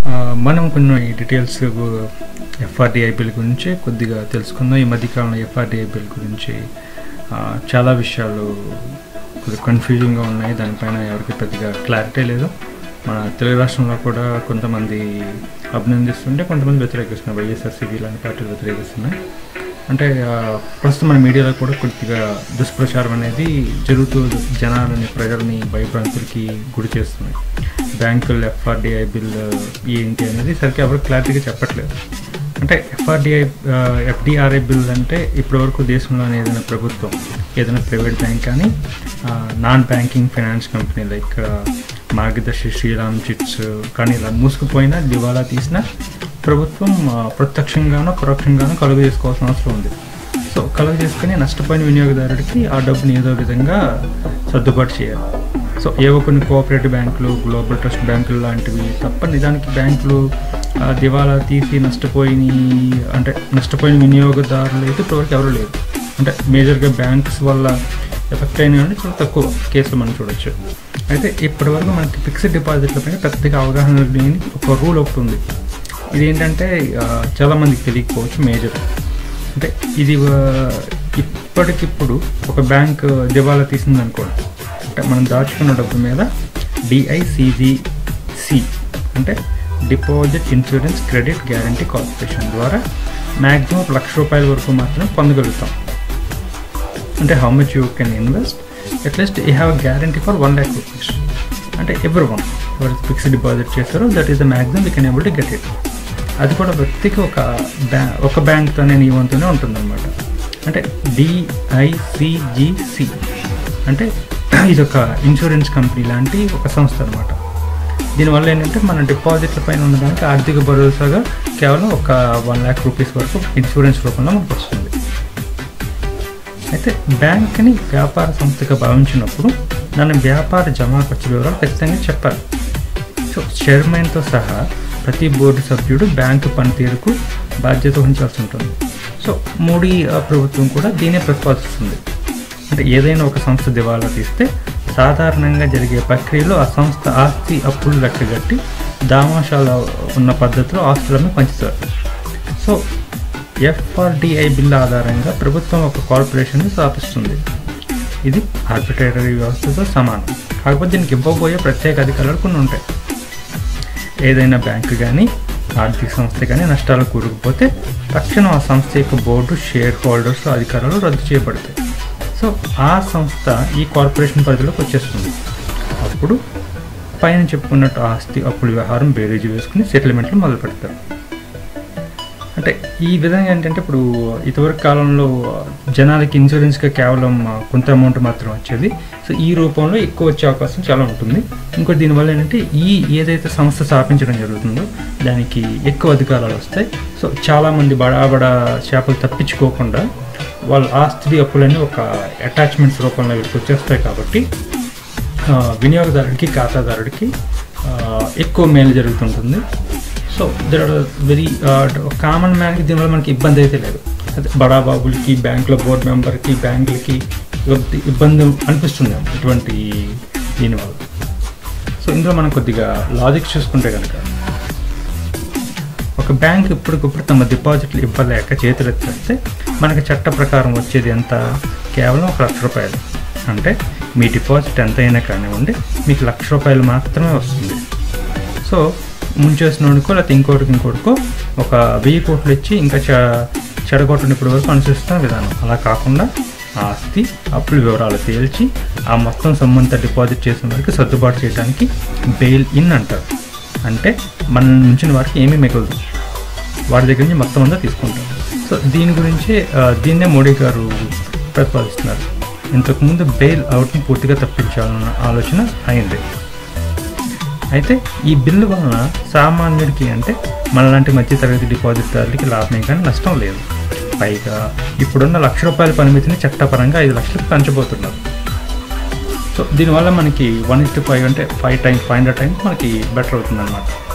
ఆ, మనం కొన్ని డీటెయిల్స్ ఎఫ్ఆర్డిఐ బిల్ గురించి కొద్దిగా తెలుసుకుందాం ఈ మధ్యకాలంలో ఎఫ్ఆర్డిఐ బిల్ గురించి ఆ, చాలా విషయాలు కొద్దిగా కన్ఫ్యూజింగ్గా ఉన్నాయి దానిపైన ఎవరికి పెద్దగా క్లారిటీ లేదు మన తెలుగు రాష్ట్రంలో కూడా కొంతమంది అభినందిస్తుంటే కొంతమంది వ్యతిరేకిస్తున్నారు వైఎస్ఆర్సీపీ లాంటి పార్టీలు వ్యతిరేకిస్తున్నాయి అంటే ఆ, ప్రస్తుతం మన మీడియాలో కూడా కొద్దిగా దుష్ప్రచారం అనేది జరుగుతూ జనాలని ప్రజల్ని భయభ్రాంతులకి గురి చేస్తున్నాయి బ్యాంకులు ఎఫ్ఆర్డిఐ బిల్ ఏంటి అనేది సరిగ్గా ఎవరు క్లారిటీగా చెప్పట్లేదు అంటే ఎఫ్ఆర్డిఐ ఎఫ్డిఆర్ఐ బిల్ అంటే ఇప్పటివరకు దేశంలోని ఏదైనా ప్రభుత్వం ఏదైనా ప్రైవేట్ బ్యాంక్ కానీ non banking finance company like Margadarsi Sriram chits కానీ ఇలా మూసుకుపోయినా దివాలా తీసిన ప్రభుత్వం ఆ, ప్రత్యక్షంగానో పరోక్షంగానో కలుగు చేసుకోవాల్సిన అవసరం ఉంది సో కలుగు చేసుకుని నష్టపోయిన వినియోగదారుడికి ఆ డబ్బుని ఏదో విధంగా సర్దుబాటు చేయాలి సో ఏవో కొన్ని కోఆపరేటివ్ బ్యాంకులు గ్లోబల్ ట్రస్ట్ బ్యాంకులు లాంటివి తప్ప నిజానికి బ్యాంకులు ఆ, దివాలా తీసి నష్టపోయిన అంటే నష్టపోయిన వినియోగదారులు అయితే ఇప్పటివరకు ఎవరు లేరు అంటే మేజర్గా బ్యాంక్స్ వల్ల ఎఫెక్ట్ అయిన వాళ్ళు చాలా తక్కువ కేసులు మనం చూడొచ్చు అయితే ఇప్పటివరకు మనకి ఫిక్స్డ్ డిపాజిట్ల పైన పెద్దగా అవగాహన లేని ఒక రూల్ ఒకటి ఉంది ఇదేంటంటే ఆ, చాలామందికి తెలియకపోవచ్చు మేజర్ అంటే ఇది ఆ, ఇప్పటికిప్పుడు ఒక బ్యాంక్ దివాలా తీసింది అనుకోండి అంటే మనం దాచుకున్న డబ్బు మీద డిఐసిజిసి అంటే deposit insurance credit guarantee corporation ద్వారా మ్యాక్సిమం ఒక లక్ష రూపాయల వరకు మాత్రమే పొందగలుగుతాం అంటే how much you can invest at least you have guarantee for one lakh rupees అంటే ఎవ్రీ వన్ ఎవరు ఫిక్స్డ్ డిపాజిట్ చేస్తారో that is the maximum we can able to get it అది కూడా వ్యక్తికి ఒక బ్యా ఒక బ్యాంక్తోనే నియమంతోనే ఉంటుందన్నమాట అంటే డిఐసిజిసి అంటే ఇది ఒక ఇన్సూరెన్స్ కంపెనీ లాంటి ఒక సంస్థ అనమాట దీనివల్ల ఏంటంటే మన డిపాజిట్ల పైన ఉన్నదానికి ఆర్థిక భరోసాగా కేవలం ఒక వన్ ల్యాక్ రూపీస్ వరకు ఇన్సూరెన్స్ రూపంలో మనకు వస్తుంది అయితే బ్యాంక్ని వ్యాపార సంస్థగా భావించినప్పుడు దాని వ్యాపార జమా ఖర్చు వివరాలు ఖచ్చితంగా చెప్పాలి సో చైర్మన్తో సహా ప్రతి బోర్డు సభ్యుడు బ్యాంకు పనితీరుకు బాధ్యత వహించాల్సి ఉంటుంది సో మోడీ ఆ, ప్రభుత్వం కూడా దీనే ప్రతిపాదిస్తుంది అంటే ఏదైనా ఒక సంస్థ దివాలా తీస్తే సాధారణంగా జరిగే ప్రక్రియలో ఆ సంస్థ ఆస్తి అప్పులు లెక్కగట్టి దామాషాల ఉన్న పద్ధతిలో ఆస్తులను పంచుతారు సో ఎఫ్ఆర్డిఐ బిల్ ఆధారంగా ప్రభుత్వం ఒక కార్పొరేషన్ని స్థాపిస్తుంది ఇది ఆర్బిట్రేటరీ వ్యవస్థతో సమానం కాకపోతే దీనికి ఇవ్వబోయే ప్రత్యేక అధికారాలు కొన్ని ఉంటాయి ఏదైనా బ్యాంకు కానీ ఆర్థిక సంస్థ కానీ నష్టాలు కూరుకుపోతే తక్షణం ఆ సంస్థ యొక్క బోర్డు షేర్ హోల్డర్స్ అధికారాలు రద్దు చేయబడతాయి సో ఆ సంస్థ ఈ కార్పొరేషన్ పరిధిలోకి వచ్చేస్తుంది అప్పుడు పైన చెప్పుకున్నట్టు ఆస్తి అప్పుల వ్యవహారం బేరీజు వేసుకుని సెటిల్మెంట్లు మొదలు పెడతారు అంటే ఈ విధంగా ఏంటంటే ఇప్పుడు ఇదివరకు కాలంలో జనాలకి ఇన్సూరెన్స్గా కేవలం ఆ, కొంత అమౌంట్ మాత్రం వచ్చేది సో ఈ రూపంలో ఎక్కువ వచ్చే అవకాశం చాలా ఉంటుంది ఇంకోటి దీనివల్ల ఏంటంటే ఈ ఏదైతే సంస్థ స్థాపించడం జరుగుతుందో దానికి ఎక్కువ అధికారాలు వస్తాయి సో చాలామంది బడా బడా చేపలు తప్పించుకోకుండా వాళ్ళ ఆస్తి అప్పులన్నీ ఒక అటాచ్మెంట్స్ రూపంలో వీళ్ళకి వచ్చేస్తాయి కాబట్టి ఆ, వినియోగదారుడికి ఖాతాదారుడికి ఆ, ఎక్కువ మేలు జరుగుతుంటుంది so there are very common మ్యాన్కి దీనివల్ల మనకి ఇబ్బంది అయితే లేదు అదే బడా బాబులకి బ్యాంకుల బోర్డు మెంబర్కి బ్యాంకులకి ఇబ్బంది- ఇబ్బంది అనిపిస్తుంది ఇటువంటి దీనివల్ల సో ఇందులో మనం కొద్దిగా లాజిక్ చూసుకుంటే కనుక ఒక బ్యాంక్ ఇప్పటికిప్పుడు తమ డిపాజిట్లు ఇవ్వలేక చేతులెత్తేస్తే మనకి చట్ట ప్రకారం వచ్చేది ఎంత కేవలం ఒక లక్ష రూపాయలు అంటే మీ డిపాజిట్ ఎంత అయినా కానివ్వండి మీకు లక్ష రూపాయలు మాత్రమే వస్తుంది సో ముంచేసినోడికో లేకపోతే ఇంకోటికి ఇంకోటికో ఒక వెయ్యి కోట్లు ఇచ్చి ఇంకా చె చెడగొట్టని ఇప్పటి వరకు అనుసరిస్తున్న విధానం అలా కాకుండా ఆస్తి అప్పుల వివరాలు తేల్చి ఆ మొత్తం సొమ్మంత డిపాజిట్ చేసిన వారికి సర్దుబాటు చేయడానికి బెయిల్ ఇన్ అంటారు అంటే మన నుంచిన వారికి ఏమీ మిగలదు వాడి దగ్గర నుంచి మొత్తం అంతా తీసుకుంటారు సో దీని గురించే ఆ, దీన్నే మోడీ గారు ప్రతిపాదిస్తున్నారు ఇంతకుముందు బెయిల్ అవుట్ని పూర్తిగా తప్పించాలన్న ఆలోచన అయింది అయితే ఈ బిల్లు వలన సామాన్యుడికి అంటే మనలాంటి మధ్యతరగతి డిపాజిట్దారులకి లాభమే కానీ నష్టం లేదు పైగా ఇప్పుడున్న లక్ష రూపాయల పరిమితిని చట్టపరంగా ఐదు లక్షలకు పెంచబోతున్నారు సో దీనివల్ల మనకి వన్ ఇస్ ఫైవ్ అంటే five times five hundred times మనకి బెటర్ అవుతుంది అనమాట